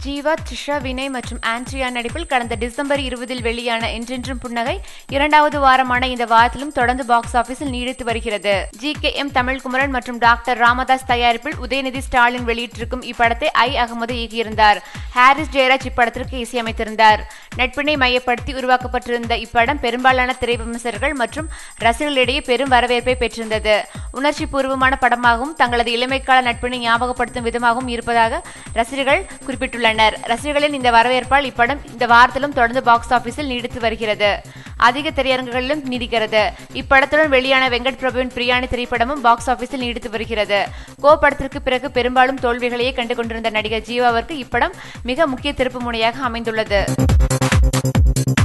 ஜீவா த்ரிஷா வினய் மற்றும் ஆண்ட்ரியா நடிப்பில் கடந்த டிசம்பர் இருபதில் வெளியான என்றென்றும் புன்னகை இரண்டாவது வாரமான இந்த வாரத்திலும் தொடர்ந்து பாக்ஸ் ஆபீஸில் நீடித்து வருகிறது ஜி கே எம் தமிழ்குமரன் மற்றும் டாக்டர் ராமதாஸ் தயாரிப்பில் உதயநிதி ஸ்டாலின் வெளியிட்டிருக்கும் இப்படத்தை ஐ அகமது இயக்கியிருந்தார் ஹாரிஸ் ஜெயராஜ் இப்படத்திற்கு இசையமைத்திருந்தார் நட்பினை மையப்படுத்தி உருவாக்கப்பட்டிருந்த இப்படம் பெரும்பாலான திரை விமர்சகர்கள் மற்றும் ரசிகர்களிடையே பெரும் வரவேற்பை பெற்றிருந்தது உணர்ச்சி பூர்வமான படமாகவும் தங்களது இளமைக்கால நட்பினை ஞாபகப்படுத்தும் விதமாகவும் இருப்பதாக ரசிகர்கள் குறிப்பிட்டுள்ளனர் ரசிகர்களின் இந்த வரவேற்பால் இப்படம் இந்த வாரத்திலும் தொடர்ந்து பாக்ஸ் ஆபீஸில் நீடித்து வருகிறது அதிக திரையரங்குகளிலும் நீடிக்கிறது இப்படத்துடன் வெளியான வெங்கட் பிரபுவின் பிரியாணி திரைப்படமும் பாக்ஸ் ஆபீஸில் நீடித்து வருகிறது கோ படத்திற்கு பிறகு பெரும்பாலும் தோல்விகளையே கண்டு கொண்டிருந்த நடிகர் ஜீவாவிற்கு இப்படம் மிக முக்கிய திருப்பு முனையாக அமைந்துள்ளது